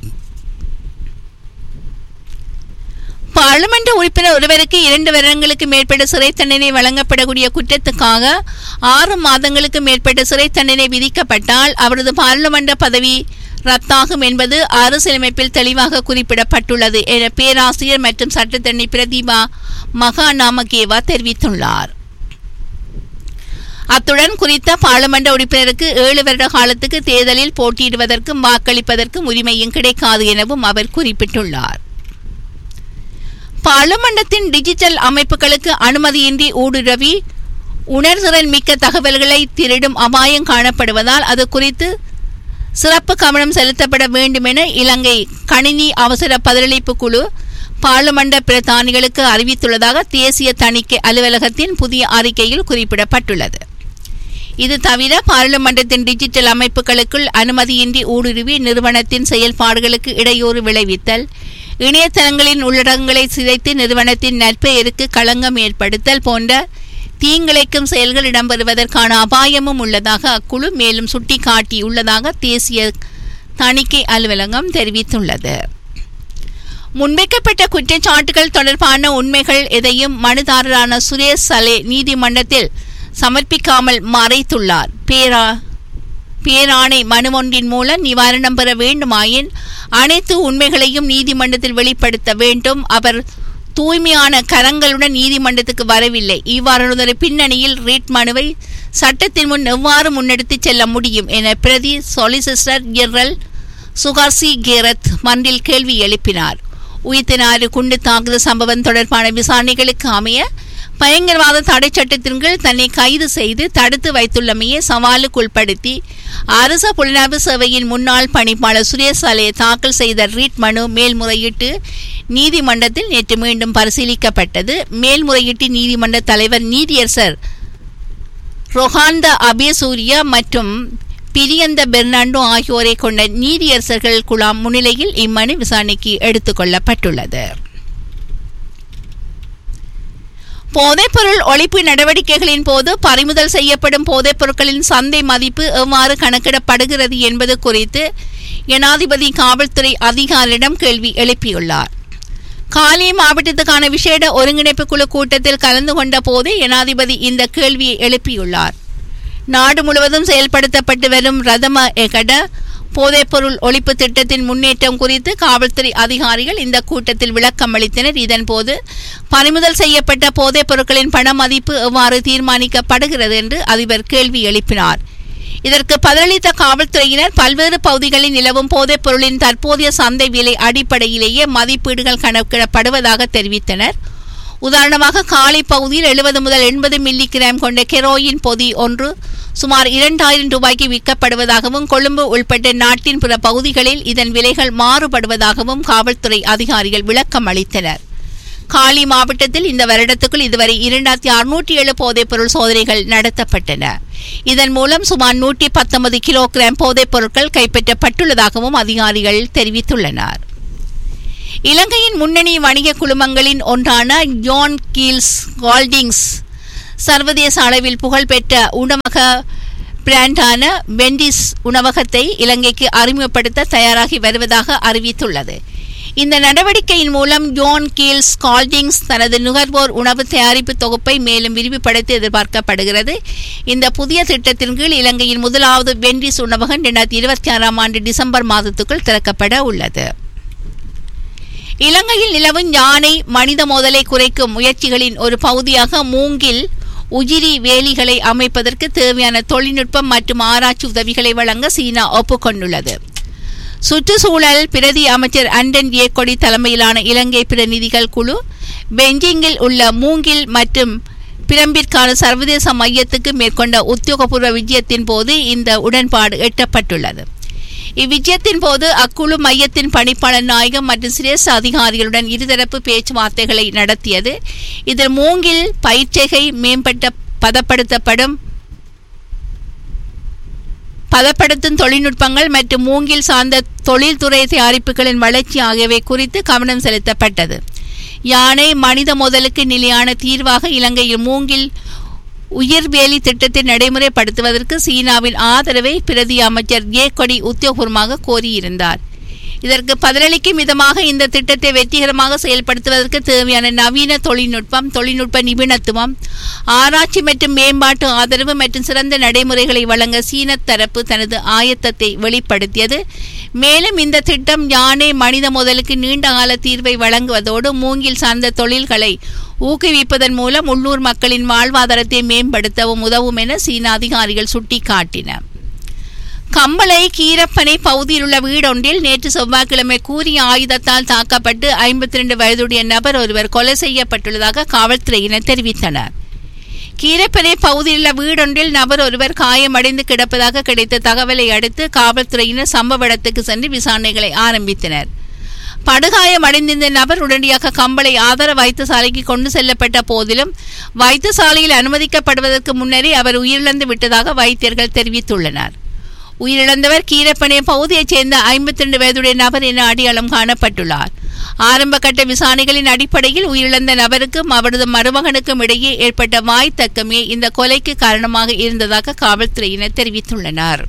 பார்லிமெண்ட் உறுப்பினர் ஒருவருக்கு இரண்டு வருடங்களுக்கு மேற்பட்ட சிறை தண்டனை வழங்கப்படக்கூடிய குற்றத்துக்காக ஆறு மாதங்களுக்கு மேற்பட்ட சிறை தண்டனை விதிக்கப்பட்டால் அவரது பார்லிமெண்ட் பதவி ரத்தாகும் என்பது அரசியலமைப்பில் தெளிவாக குறிப்பிடப்பட்டுள்ளது என பேராசிரியர் மற்றும் சட்டத்தரணி பிரதீபா மகாநாமகேவா தெரிவித்துள்ளார் அத்துடன் குறித்த பாராளுமன்ற உறுப்பினருக்கு ஏழு வருட காலத்துக்கு தேர்தலில் போட்டியிடுவதற்கும் வாக்களிப்பதற்கும் உரிமையும் கிடைக்காது எனவும் அவர் குறிப்பிட்டுள்ளார் பாராளுமன்றத்தின் டிஜிட்டல் அமைப்புகளுக்கு அனுமதியின்றி ஊடுருவி உணர்திறன் மிக்க தகவல்களை திருடும் அபாயம் காணப்படுவதால் அது குறித்து சிறப்பு கவனம் செலுத்தப்பட வேண்டும் என இலங்கை கணினி அவசர பதிலளிப்பு குழு பாராளுமன்ற பிரதானிகளுக்கு அறிவித்துள்ளதாக தேசிய தணிக்கை அலுவலகத்தின் புதிய அறிக்கையில் குறிப்பிடப்பட்டுள்ளது இது தவிர பாராளுமன்றத்தின் டிஜிட்டல் அமைப்புகளுக்குள் அனுமதியின்றி ஊடுருவி நிறுவனத்தின் செயல்பாடுகளுக்கு இடையூறு விளைவித்தல் இணையதளங்களின் உள்ளடங்களை சிதைத்து நிறுவனத்தின் நற்பெயருக்கு களங்கம் ஏற்படுத்தல் போன்ற தீங்கிழைக்கும் செயல்கள் இடம்பெறுவதற்கான அபாயமும் உள்ளதாக அக்குழு மேலும் சுட்டிக்காட்டியுள்ளதாக தேசிய தணிக்கை அலுவலகம் தெரிவித்துள்ளது முன்வைக்கப்பட்ட குற்றச்சாட்டுகள் தொடர்பான உண்மைகள் எதையும் மனுதாரரான சுரேஷ் சலே நீதிமன்றத்தில் சமர்ப்பிக்காமல் மறைத்துள்ளார் பேரா பேராணை மனு ஒன்றின் மூலம் நிவாரணம் பெற வேண்டுமாயின் அனைத்து உண்மைகளையும் நீதிமன்றத்தில் வெளிப்படுத்த வேண்டும் அவர் தூய்மையான கரங்களுடன் நீதிமன்றத்துக்கு வரவில்லை இவ்வாறான பின்னணியில் ரீட் மனுவை சட்டத்தின் முன் எவ்வாறு முன்னெடுத்துச் செல்ல முடியும் என பிரதி சொலிசிஸ்டர் ஜெனரல் சுகார்சி கேரத் மன்றில் கேள்வி எழுப்பினார் உயிர்த்தினாறு குண்டு தாக்குதல் சம்பவம் தொடர்பான விசாரணைகளுக்கு அமைய பயங்கரவாத தடை சட்டத்தின் கீழ் தன்னை கைது செய்து தடுத்து வைத்துள்ளமையை சவாலுக்குட்படுத்தி அரச புலனாய்வு சேவையின் முன்னாள் பணிப்பாளர் சுரேஷ் சாலையை தாக்கல் செய்த ரீட் மனு மேல்முறையீட்டு நீதிமன்றத்தில் நேற்று மீண்டும் பரிசீலிக்கப்பட்டது மேல்முறையீட்டு நீதிமன்ற தலைவர் நீதியரசர் ரொஹாந்த அபேசூரியா மற்றும் பிரியந்த பெர்னாண்டோ ஆகியோரை கொண்ட நீதியரசர்கள் குழாம் முன்னிலையில் இம்மனு விசாரணைக்கு எடுத்துக்கொள்ளப்பட்டுள்ளது போதைப்பொருள் ஒழிப்பு நடவடிக்கைகளின் போது பறிமுதல் செய்யப்படும் போதைப் பொருட்களின் சந்தை மதிப்பு எவ்வாறு கணக்கிடப்படுகிறது என்பது குறித்து ஜனாதிபதி காவல்துறை அதிகாரியிடம் கேள்வி எழுப்பியுள்ளார் காலி மாவட்டத்துக்கான விசேட ஒருங்கிணைப்பு குழு கூட்டத்தில் கலந்து கொண்ட போது ஜனாதிபதி இந்த கேள்வியை எழுப்பியுள்ளார் நாடு முழுவதும் செயல்படுத்தப்பட்டு வரும் ரதம எகட போதைப்பொருள் ஒழிப்பு திட்டத்தின் முன்னேற்றம் குறித்து காவல்துறை அதிகாரிகள் இந்த கூட்டத்தில் விளக்கம் அளித்தனர் இதன்போது பறிமுதல் செய்யப்பட்ட போதைப் பொருட்களின் பண மதிப்பு எவ்வாறு தீர்மானிக்கப்படுகிறது என்று அதிபர் கேள்வி எழுப்பினார் இதற்கு பதிலளித்த காவல்துறையினர் பல்வேறு பகுதிகளில் நிலவும் போதைப் பொருளின் தற்போதைய சந்தை விலை அடிப்படையிலேயே மதிப்பீடுகள் கணக்கிடப்படுவதாக தெரிவித்தனர் உதாரணமாக காலி பகுதியில் எழுபது முதல் எண்பது மில்லி கிராம் கொண்ட கெரோயின் பொதி ஒன்று சுமார் இரண்டாயிரம் ரூபாய்க்கு விற்கப்படுவதாகவும் கொழும்பு உள்பட்ட நாட்டின் பிற பகுதிகளில் இதன் விலைகள் மாறுபடுவதாகவும் காவல்துறை அதிகாரிகள் விளக்கம் அளித்தனர் காலி மாவட்டத்தில் இந்த வருடத்துக்குள் இதுவரை இரண்டாயிரத்தி அறுநூற்றி ஏழு போதைப் பொருள் சோதனைகள் நடத்தப்பட்டன இதன் மூலம் சுமார் நூற்றி பத்தொன்பது கிலோகிராம் போதைப் பொருட்கள் கைப்பற்றப்பட்டுள்ளதாகவும் அதிகாரிகள் தெரிவித்துள்ளனர் இலங்கையின் முன்னணி வணிக குழுமங்களின் ஒன்றான ஜோன் கீல்ஸ் ஹோல்டிங்ஸ் சர்வதேச அளவில் புகழ்பெற்ற உணவக பிராண்டான வெண்டிஸ் உணவகத்தை இலங்கைக்கு அறிமுகப்படுத்த தயாராகி வருவதாக அறிவித்துள்ளது இந்த நடவடிக்கையின் மூலம் ஜோன் கீல்ஸ் ஹோல்டிங்ஸ் தனது நுகர்வோர் உணவு தயாரிப்பு தொகுப்பை மேலும் விரிவுபடுத்த எதிர்பார்க்கப்படுகிறது இந்த புதிய திட்டத்தின் கீழ் இலங்கையின் முதலாவது வெண்டிஸ் உணவகம் இரண்டாயிரத்தி இருபத்தி ஆறாம் ஆண்டு டிசம்பர் மாதத்துக்குள் திறக்கப்பட உள்ளது இலங்கையில் நிலவும் யானை மனித மோதலை குறைக்கும் முயற்சிகளின் ஒரு பகுதியாக மூங்கில் உயிரி வேலிகளை அமைப்பதற்கு தேவையான தொழில்நுட்பம் மற்றும் ஆராய்ச்சி உதவிகளை வழங்க சீனா ஒப்புக்கொண்டுள்ளது சுற்றுச்சூழல் பிரதி அமைச்சர் அண்டன் ஏக்கொடி தலைமையிலான இலங்கை பிரதிநிதிகள் குழு பெஞ்சிங்கில் உள்ள மூங்கில் மற்றும் பிரம்பிற்கான சர்வதேச மையத்துக்கு மேற்கொண்ட உத்தியோகபூர்வ விஜயத்தின் போது இந்த உடன்பாடு எட்டப்பட்டுள்ளது இவ்விஜயத்தின் போது அக்குழு மையத்தின் பணிப்பாளர் நாயகம் மற்றும் சிரேஷ்ட அதிகாரிகளுடன் இருதரப்பு பேச்சுவார்த்தைகளை நடத்தியது இதில் மூங்கில் பயிற்சிகை மேம்பட்ட பதப்படுத்தப்படும் பதப்படுத்தும் தொழில்நுட்பங்கள் மற்றும் மூங்கில் சார்ந்த தொழில்துறை தயாரிப்புகளின் வளர்ச்சி ஆகியவை குறித்து கவனம் செலுத்தப்பட்டது யானை மனித முதலுக்கு நிலையான தீர்வாக இலங்கையில் மூங்கில் உயிர்வேலி திட்டத்தை நடைமுறைப்படுத்துவதற்கு சீனாவின் ஆதரவை பிரதி அமைச்சர் ஏ கொடி உத்தியோகபூர்வமாக கோரியிருந்தார் இதற்கு பதிலளிக்கும் விதமாக இந்த திட்டத்தை வெற்றிகரமாக செயல்படுத்துவதற்கு தேவையான நவீன தொழில்நுட்பம் தொழில்நுட்ப நிபுணத்துவம் ஆராய்ச்சி மற்றும் மேம்பாட்டு ஆதரவு மற்றும் சிறந்த நடைமுறைகளை வழங்க சீன தரப்பு தனது ஆயத்தத்தை வெளிப்படுத்தியது மேலும் இந்த திட்டம் யானை மனித முதலுக்கு நீண்டகால தீர்வை வழங்குவதோடு மூங்கில் சார்ந்த தொழில்களை ஊக்குவிப்பதன் மூலம் உள்ளூர் மக்களின் வாழ்வாதாரத்தை மேம்படுத்தவும் உதவும் என சீன அதிகாரிகள் சுட்டிக்காட்டினர் கம்பளை கீரப்பனை பகுதியில் உள்ள வீடொன்றில் நேற்று செவ்வாய்க்கிழமை கூறிய ஆயுதத்தால் தாக்கப்பட்டு ஐம்பத்தி ரெண்டு வயதுடைய நபர் ஒருவர் கொலை செய்யப்பட்டுள்ளதாக காவல்துறையினர் தெரிவித்தனர் கீரப்பனை பகுதியில் உள்ள வீடொன்றில் நபர் ஒருவர் காயமடைந்து கிடப்பதாக கிடைத்த தகவலை அடுத்து காவல்துறையினர் சம்பவ இடத்துக்கு சென்று விசாரணைகளை ஆரம்பித்தனர் படுகாயமடைந்திருந்த நபர் உடனடியாக கம்பளை ஆதார வைத்தியசாலைக்கு கொண்டு செல்லப்பட்ட போதிலும் வைத்தியசாலையில் அனுமதிக்கப்படுவதற்கு முன்னரே அவர் உயிரிழந்து விட்டதாக வைத்தியர்கள் தெரிவித்துள்ளனர் உயிரிழந்தவர் கீரப்பனை பகுதியைச் சேர்ந்த ஐம்பத்தி ரெண்டு வயதுடைய நபர் என அடையாளம் காணப்பட்டுள்ளார் ஆரம்ப கட்ட விசாரணைகளின் அடிப்படையில் உயிரிழந்த நபருக்கும் அவரது மருமகனுக்கும் இடையே ஏற்பட்ட வாய் தக்கமே இந்த கொலைக்கு காரணமாக இருந்ததாக காவல்துறையினர் தெரிவித்துள்ளனர்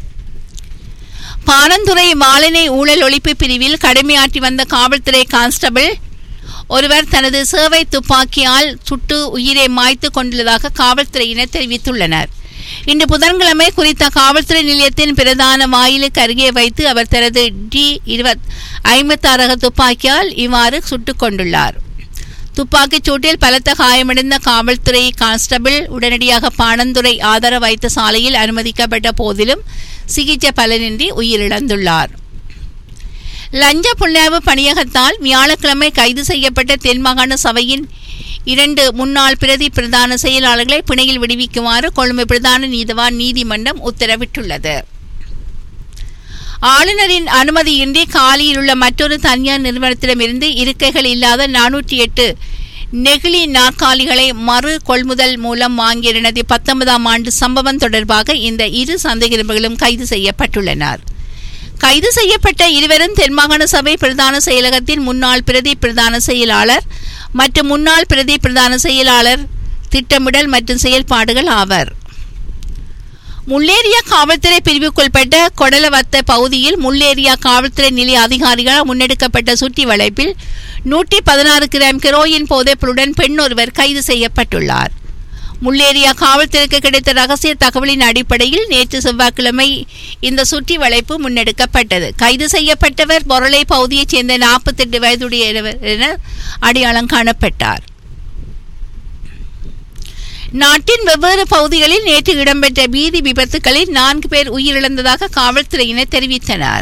பாரந்துறை மாலினை ஊழல் ஒழிப்பு பிரிவில் கடமையாற்றி வந்த காவல்துறை கான்ஸ்டபிள் ஒருவர் தனது சேவை துப்பாக்கியால் சுட்டு உயிரை மாய்த்து கொண்டுள்ளதாக காவல்துறையினர் தெரிவித்துள்ளனர் இன்று புதன்கிழமை குறித்த காவல்துறை நிலையத்தின் பிரதான வாயிலுக்கு அருகே வைத்து அவர் தனது டி இருபத் ஐம்பத்தாறு ரக துப்பாக்கியால் இவ்வாறு சுட்டுக் கொண்டுள்ளார் துப்பாக்கிச் சூட்டில் பலத்த காயமடைந்த காவல்துறை கான்ஸ்டபிள் உடனடியாக பாணந்துறை ஆதார வைத்தியசாலையில் அனுமதிக்கப்பட்ட போதிலும் சிகிச்சை பலனின்றி உயிரிழந்துள்ளார் லஞ்ச புண்ணாவு பணியகத்தால் வியாழக்கிழமை கைது செய்யப்பட்ட தென்மாகாண சபையின் இரண்டு முன்னாள் பிரதி பிரதான செயலாளர்களை பிணையில் விடுவிக்குமாறு கொழும்பு பிரதான நீதவான் நீதிமன்றம் உத்தரவிட்டுள்ளது ஆளுநரின் அனுமதியின்றி காலியில் உள்ள மற்றொரு தனியார் நிறுவனத்திடமிருந்து இருக்கைகள் இல்லாத நானூற்றி எட்டு நெகிழி நாற்காலிகளை மறு கொள்முதல் மூலம் வாங்கிய இரண்டாயிரத்தி பத்தொன்பதாம் ஆண்டு சம்பவம் தொடர்பாக இந்த இரு சந்தேகநபர்களும் கைது செய்யப்பட்டுள்ளனர் கைது செய்யப்பட்ட இருவரும் தென்மாகாண சபை பிரதான செயலகத்தின் முன்னாள் பிரதி பிரதான செயலாளர் மற்றும் முன்னாள் பிரதி பிரதான செயலாளர் திட்டமிடல் மற்றும் செயல்பாடுகள் ஆவர் முள்ளேரியா காவல்துறை பிரிவுக்குட்பட்ட கொடலவத்த பகுதியில் முள்ளேரியா காவல்துறை நிலைய அதிகாரிகளால் முன்னெடுக்கப்பட்ட சுற்றி வளைப்பில் நூற்றி பதினாறு கிராம் கெரோயின் போதைப்பொருளுடன் பெண் ஒருவர் கைது செய்யப்பட்டுள்ளார் முள்ளேரியா காவல்துறைக்கு கிடைத்த ரகசிய தகவலின் அடிப்படையில் நேற்று செவ்வாய்க்கிழமை இந்த சுற்றி வளைப்பு முன்னெடுக்கப்பட்டது கைது செய்யப்பட்டவர் பொருளை பகுதியைச் சேர்ந்த நாற்பத்தெட்டு வயதுடைய என அடையாளம் காணப்பட்டார் நாட்டின் வெவ்வேறு பகுதிகளில் நேற்று இடம்பெற்ற வீதி விபத்துகளில் நான்கு பேர் உயிரிழந்ததாக காவல்துறையினர் தெரிவித்தனர்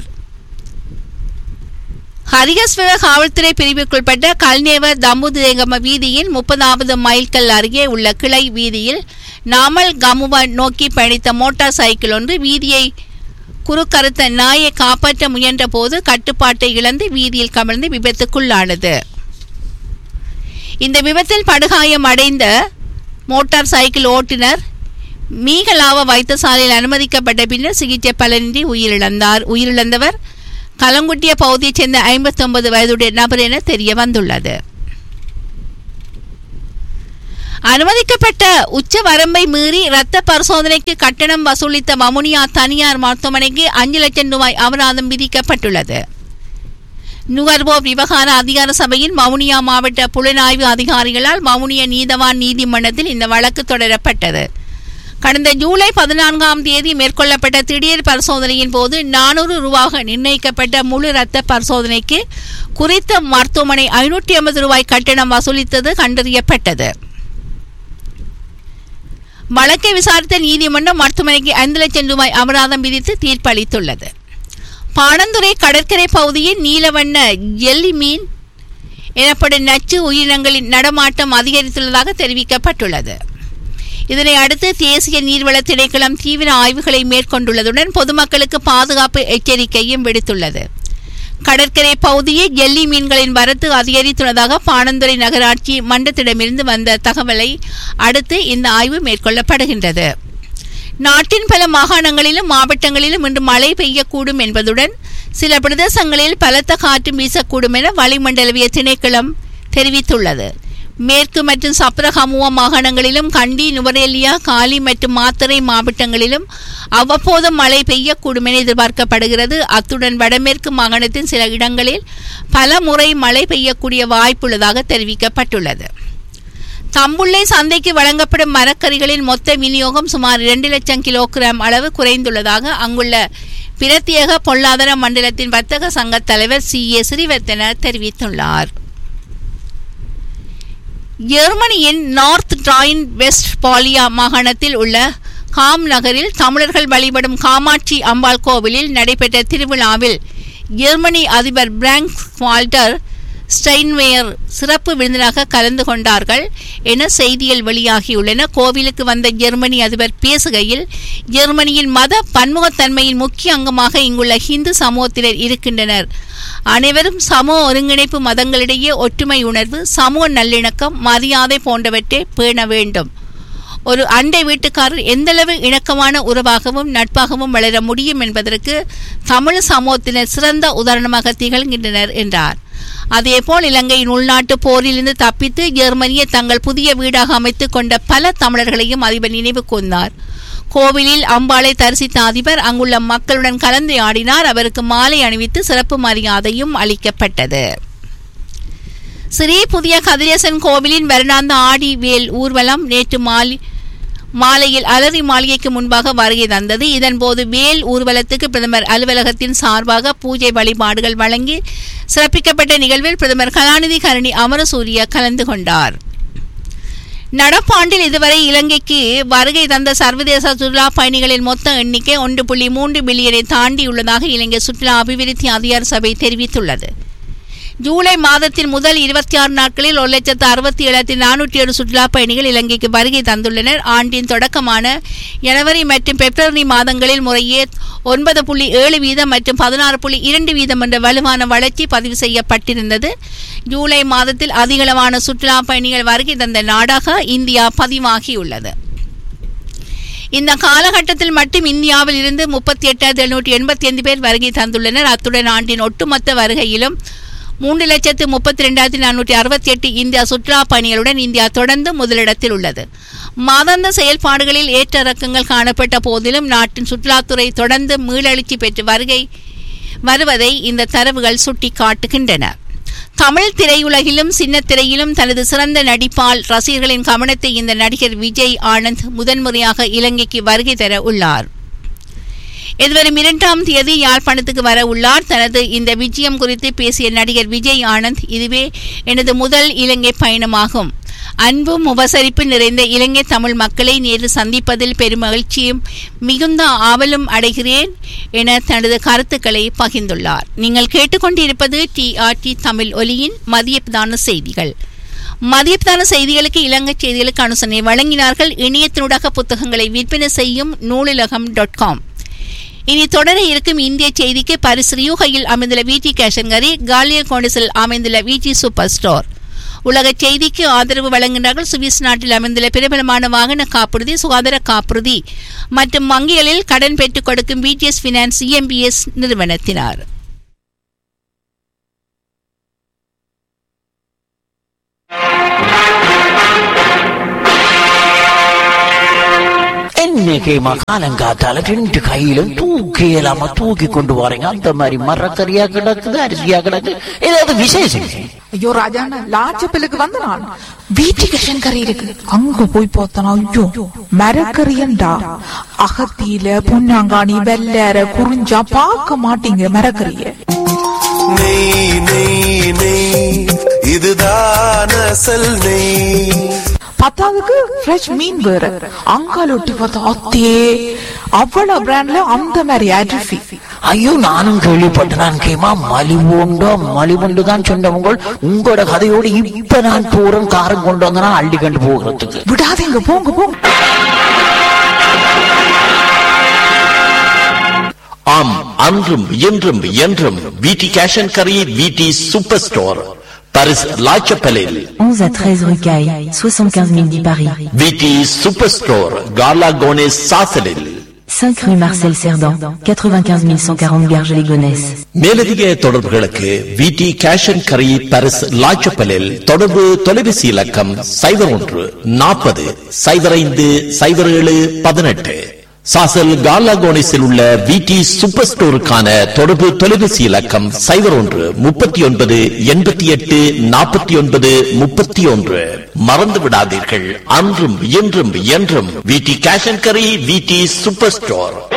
ஹரிகஸ்வர காவல்துறை பிரிவுக்குட்பட்ட கல்நேவ தம்புதேகம வீதியின் முப்பதாவது மைல்கல் அருகே உள்ள கிளை வீதியில் நாமல் கமுவ நோக்கி பயணித்த மோட்டார் சைக்கிள் ஒன்று வீதியை குறுக்கறுத்த நாயை காப்பாற்ற முயன்ற போது கட்டுப்பாட்டை இழந்து வீதியில் கமிழ்ந்து விபத்துக்குள்ளானது இந்த விபத்தில் படுகாயம் அடைந்த மோட்டார் சைக்கிள் ஓட்டுநர் மீகலாவ வைத்தியசாலையில் அனுமதிக்கப்பட்ட பின்னர் சிகிச்சை பலனின்றி உயிரிழந்தார் உயிரிழந்தவர் கலங்குட்டிய பகுதியைச் சேர்ந்த ஐம்பத்தொன்பது வயதுடைய நபர் என தெரிய வந்துள்ளது அனுமதிக்கப்பட்ட உச்ச வரம்பை மீறி இரத்த பரிசோதனைக்கு கட்டணம் வசூலித்த மமுனியா தனியார் மருத்துவமனைக்கு அஞ்சு லட்சம் ரூபாய் அபராதம் விதிக்கப்பட்டுள்ளது நுகர்வோர் விவகார அதிகார சபையின் மவுனியா மாவட்ட புலனாய்வு அதிகாரிகளால் மவுனியா நீதவான் நீதிமன்றத்தில் இந்த வழக்கு தொடரப்பட்டது கடந்த ஜூலை பதினான்காம் தேதி மேற்கொள்ளப்பட்ட திடீர் பரிசோதனையின் போது நானூறு ரூபாக நிர்ணயிக்கப்பட்ட முழு இரத்த பரிசோதனைக்கு குறித்த மருத்துவமனை ஐநூற்றி ஐம்பது ரூபாய் கட்டணம் வசூலித்தது கண்டறியப்பட்டது வழக்கை விசாரித்த நீதிமன்றம் மருத்துவமனைக்கு ஐந்து லட்சம் ரூபாய் அபராதம் விதித்து தீர்ப்பளித்துள்ளது பாணந்துறை கடற்கரை பகுதியில் நீலவண்ண எல்லி மீன் எனப்படும் நச்சு உயிரினங்களின் நடமாட்டம் அதிகரித்துள்ளதாக தெரிவிக்கப்பட்டுள்ளது இதனை அடுத்து தேசிய நீர்வள திணைக்களம் தீவிர ஆய்வுகளை மேற்கொண்டுள்ளதுடன் பொதுமக்களுக்கு பாதுகாப்பு எச்சரிக்கையும் விடுத்துள்ளது கடற்கரை பகுதியில் ஜெல்லி மீன்களின் வரத்து அதிகரித்துள்ளதாக பாணந்துறை நகராட்சி மன்றத்திடமிருந்து வந்த தகவலை அடுத்து இந்த ஆய்வு மேற்கொள்ளப்படுகின்றது நாட்டின் பல மாகாணங்களிலும் மாவட்டங்களிலும் இன்று மழை பெய்யக்கூடும் என்பதுடன் சில பிரதேசங்களில் பலத்த காற்று வீசக்கூடும் என வளிமண்டலவிய திணைக்களம் தெரிவித்துள்ளது மேற்கு மற்றும் சப்ரகமுவ மாகாணங்களிலும் கண்டி நுவரேலியா காலி மற்றும் மாத்தறை மாவட்டங்களிலும் அவ்வப்போது மழை பெய்யக்கூடும் என எதிர்பார்க்கப்படுகிறது அத்துடன் வடமேற்கு மாகாணத்தின் சில இடங்களில் பல முறை மழை பெய்யக்கூடிய வாய்ப்புள்ளதாக தெரிவிக்கப்பட்டுள்ளது தம்புள்ளை சந்தைக்கு வழங்கப்படும் மரக்கறிகளின் மொத்த விநியோகம் சுமார் இரண்டு லட்சம் கிலோகிராம் அளவு குறைந்துள்ளதாக அங்குள்ள பிரத்யேக பொருளாதார மண்டலத்தின் வர்த்தக சங்க தலைவர் சி ஏ ஸ்ரீவர்த்தன தெரிவித்துள்ளார் ஜெர்மனியின் நார்த் ட்ராயின் வெஸ்ட் பாலியா மாகாணத்தில் உள்ள காம் நகரில் தமிழர்கள் வழிபடும் காமாட்சி அம்பாள் கோவிலில் நடைபெற்ற திருவிழாவில் ஜெர்மனி அதிபர் பிராங்க் வால்டர் ஸ்டைன்வேயர் சிறப்பு விருந்தினராக கலந்து கொண்டார்கள் என செய்திகள் வெளியாகியுள்ளன கோவிலுக்கு வந்த ஜெர்மனி அதிபர் பேசுகையில் ஜெர்மனியின் மத பன்முகத்தன்மையின் முக்கிய அங்கமாக இங்குள்ள ஹிந்து சமூகத்தினர் இருக்கின்றனர் அனைவரும் சமூக ஒருங்கிணைப்பு மதங்களிடையே ஒற்றுமை உணர்வு சமூக நல்லிணக்கம் மரியாதை போன்றவற்றை பேண வேண்டும் ஒரு அண்டை வீட்டுக்காரர் எந்தளவு இணக்கமான உறவாகவும் நட்பாகவும் வளர முடியும் என்பதற்கு தமிழ் சமூகத்தினர் சிறந்த உதாரணமாக திகழ்கின்றனர் என்றார் அதேபோல் இலங்கையின் உள்நாட்டு போரிலிருந்து தப்பித்து ஜெர்மனியை தங்கள் புதிய வீடாக அமைத்துக் கொண்ட பல தமிழர்களையும் அதிபர் நினைவு கூர்ந்தார் கோவிலில் அம்பாளை தரிசித்த அதிபர் அங்குள்ள மக்களுடன் கலந்துரையாடினார் அவருக்கு மாலை அணிவித்து சிறப்பு மரியாதையும் அளிக்கப்பட்டது ஸ்ரீ புதிய கதிரேசன் கோவிலின் வருடாந்த ஆடி வேல் ஊர்வலம் நேற்று மாலை மாலையில் அலரி மாளிகைக்கு முன்பாக வருகை தந்தது இதன்போது வேல் ஊர்வலத்துக்கு பிரதமர் அலுவலகத்தின் சார்பாக பூஜை வழிபாடுகள் வழங்கி சிறப்பிக்கப்பட்ட நிகழ்வில் பிரதமர் கலாநிதி கருணி அமரசூரிய கலந்து கொண்டார் நடப்பாண்டில் இதுவரை இலங்கைக்கு வருகை தந்த சர்வதேச சுற்றுலா பயணிகளின் மொத்த எண்ணிக்கை ஒன்று புள்ளி மூன்று பில்லியனை தாண்டியுள்ளதாக இலங்கை சுற்றுலா அபிவிருத்தி அதிகார சபை தெரிவித்துள்ளது ஜூலை மாதத்தின் முதல் இருபத்தி ஆறு நாட்களில் ஒரு லட்சத்து அறுபத்தி ஏழாயிரத்தி நானூற்றி ஏழு சுற்றுலா பயணிகள் இலங்கைக்கு வருகை தந்துள்ளனர் ஆண்டின் தொடக்கமான ஜனவரி மற்றும் பிப்ரவரி மாதங்களில் முறையே ஒன்பது புள்ளி ஏழு வீதம் மற்றும் பதினாறு புள்ளி இரண்டு வீதம் என்ற வலுவான வளர்ச்சி பதிவு செய்யப்பட்டிருந்தது ஜூலை மாதத்தில் அதிகளவான சுற்றுலா பயணிகள் வருகை தந்த நாடாக இந்தியா பதிவாகியுள்ளது இந்த காலகட்டத்தில் மட்டும் இந்தியாவில் இருந்து முப்பத்தி எட்டாயிரத்தி எழுநூற்றி எண்பத்தி ஐந்து பேர் வருகை தந்துள்ளனர் அத்துடன் ஆண்டின் ஒட்டுமொத்த வருகையிலும் மூன்று லட்சத்து முப்பத்தி ரெண்டாயிரத்தி நானூற்றி அறுபத்தி எட்டு இந்தியா சுற்றுலா பயணிகளுடன் இந்தியா தொடர்ந்து முதலிடத்தில் உள்ளது மாதாந்த செயல்பாடுகளில் ஏற்ற இறக்கங்கள் காணப்பட்ட போதிலும் நாட்டின் சுற்றுலாத்துறை தொடர்ந்து மீளெழுச்சி பெற்று வருகை வருவதை இந்த தரவுகள் சுட்டிக்காட்டுகின்றன தமிழ் திரையுலகிலும் சின்ன திரையிலும் தனது சிறந்த நடிப்பால் ரசிகர்களின் கவனத்தை இந்த நடிகர் விஜய் ஆனந்த் முதன்முறையாக இலங்கைக்கு வருகை தர உள்ளார் எதிர்வரும் இரண்டாம் தேதி யாழ்ப்பாணத்துக்கு வர உள்ளார் தனது இந்த விஜயம் குறித்து பேசிய நடிகர் விஜய் ஆனந்த் இதுவே எனது முதல் இலங்கை பயணமாகும் அன்பும் உபசரிப்பு நிறைந்த இலங்கை தமிழ் மக்களை நேரில் சந்திப்பதில் பெருமகிழ்ச்சியும் மிகுந்த ஆவலும் அடைகிறேன் என தனது கருத்துக்களை பகிர்ந்துள்ளார் நீங்கள் கேட்டுக்கொண்டிருப்பது டிஆர்டி தமிழ் ஒலியின் மதிய பிரதான செய்திகள் மதிய பிரதான செய்திகளுக்கு இலங்கை செய்திகளுக்கு அனுசரணை வழங்கினார்கள் இணையத்தினூடாக புத்தகங்களை விற்பனை செய்யும் நூலிலகம் டாட் காம் இனி தொடர இருக்கும் இந்திய செய்திக்கு பரிசு ரியூகையில் அமைந்துள்ள விடி கேஷன்கரி காலிய கோண்டிஸில் அமைந்துள்ள விடி சூப்பர் ஸ்டோர் உலக செய்திக்கு ஆதரவு வழங்குகிறார்கள் சுவிஸ் நாட்டில் அமைந்துள்ள பிரபலமான வாகன காப்புறுதி சுகாதார காப்புறுதி மற்றும் வங்கிகளில் கடன் பெற்றுக் கொடுக்கும் பிடிஎஸ் பினான்ஸ் இஎம்பிஎஸ் நிறுவனத்தினார் இன்னைக்கு மகாலங்காத்தால ரெண்டு கையிலும் தூக்கி இல்லாம தூக்கி கொண்டு போறீங்க அந்த மாதிரி மரக்கறியா கிடக்குது அரிசியா கிடக்கு ஏதாவது விசேஷம் ஐயோ ராஜாண்ணா லாச்சப்பிலுக்கு வந்த நான் வீட்டுக்கு கறி இருக்கு அங்க போய் பார்த்தனா ஐயோ மரக்கறியண்டா அகத்தியில பொன்னாங்காணி வெள்ளேற குறிஞ்சா பார்க்க மாட்டீங்க மரக்கறிய நெய் நெய் நெய் இதுதான் அசல் நெய் பத்தாவதுக்கு ஃப்ரெஷ் மீன் வேற அங்கால ஒட்டி பார்த்தா அத்தே அவ்வளவு பிராண்ட்ல அந்த மாதிரி அரிசி ஐயோ நானும் கேள்விப்பட்டேன் நான் கேமா மலிவுண்டோ மலிவுண்டு தான் சொன்னவங்க உங்களோட கதையோடு இப்ப நான் போறேன் காரம் கொண்டு வந்தனா அள்ளி கண்டு போகிறதுக்கு விடாதீங்க போங்க போங்க ஆம் அன்றும் இன்றும் என்றும் விடி கேஷ் அண்ட் கரி விடி சூப்பர் ஸ்டோர் பரிஸ் லாச்சப்பலில் 11 à 13 rue Caille, 75 010 Paris. விடி சூப்பர் ஸ்டோர் காலா கோனேஸ் சாசலில் 5 rue Marcel Cerdan, 95 140 Garges-les-Gonesse. மேலதிக தொடர்புகளுக்கு விடி கேஷ் அண்ட் கரி பரிஸ் லாச்சப்பலில் தொடர்பு தொலைபேசி இலக்கம் சைபர் ஒன்று நாற்பது சைபர் ஐந்து சைபர் ஏழு பதினெட்டு சாசல் காலாகோனிஸில் உள்ள விடி சூப்பர் ஸ்டோருக்கான தொடர்பு தொலைபேசி இலக்கம் சைபர் ஒன்று முப்பத்தி ஒன்பது எண்பத்தி எட்டு நாற்பத்தி ஒன்பது முப்பத்தி ஒன்று மறந்து விடாதீர்கள் அன்றும் இன்றும் என்றும் விடி கேஷ் அண்ட் கரி விடி சூப்பர் ஸ்டோர்